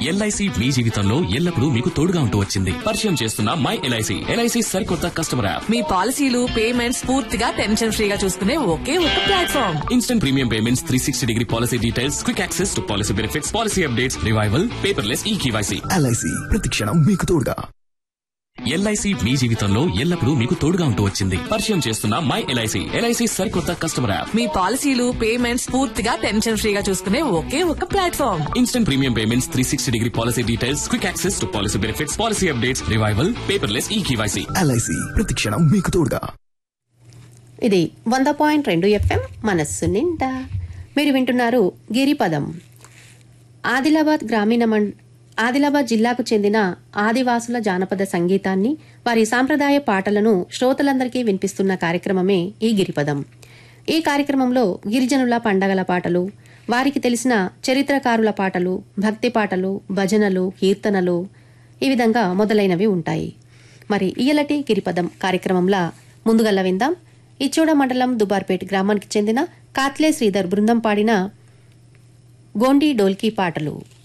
LIC మీ జీవితంలో ఎల్లప్పుడూ మీకు తోడుగా ఉంటూ వచ్చింది పరిచయం చేస్తున్న మై ఎల్ఐసి ఎల్ఐసి సరికొత్త కస్టమర్ యాప్ మీ పాలసీలు పేమెంట్స్ పూర్తిగా టెన్షన్ ఫ్రీగా చూసుకునే ఒకే ఒక platform instant premium payments three sixty degree policy details quick access to policy benefits policy updates revival paperless e KYC LIC ప్రతిక్షణం మీకు తోడుగా ఎల్ఐసి మీ జీవితంలో ఎల్లప్పుడూ మీకు తోడుగా ఉంటూ వచ్చింది పరిచయం చేస్తున్న మై ఎల్ఐసి ఎల్ఐసి సరికొత్త కస్టమర్ యాప్ మీ పాలసీలు పేమెంట్స్ పూర్తిగా టెన్షన్ ఫ్రీగా చూసుకునే ఒకే ఒక platform instant premium payments three sixty degree policy details quick access to policy benefits policy updates revival paperless e KYC LIC ప్రతిక్షణం మీకు తోడుగా ఇది వంద పాయింట్ రెండు ఎఫ్ఎం మనస్సు నిండా మీరు వింటున్నారు గిరిపదం ఆదిలాబాద్ గ్రామీణ మం ఆదిలాబాద్ జిల్లాకు చెందిన ఆదివాసుల జానపద సంగీతాన్ని వారి సాంప్రదాయ పాటలను శ్రోతలందరికీ వినిపిస్తున్న కార్యక్రమమే ఈ గిరిపదం ఈ కార్యక్రమంలో గిరిజనుల పండగల పాటలు వారికి తెలిసిన చరిత్రకారుల పాటలు భక్తి పాటలు భజనలు కీర్తనలు ఈ విధంగా మొదలైనవి ఉంటాయి మరి ఇయలటి గిరిపదం కార్యక్రమంలో ముందుగల్ల విందాం ఇచ్చోడ మండలం దుబార్పేట్ గ్రామానికి చెందిన కాత్లే శ్రీధర్ బృందం పాడిన గోండి డోల్కీ పాటలు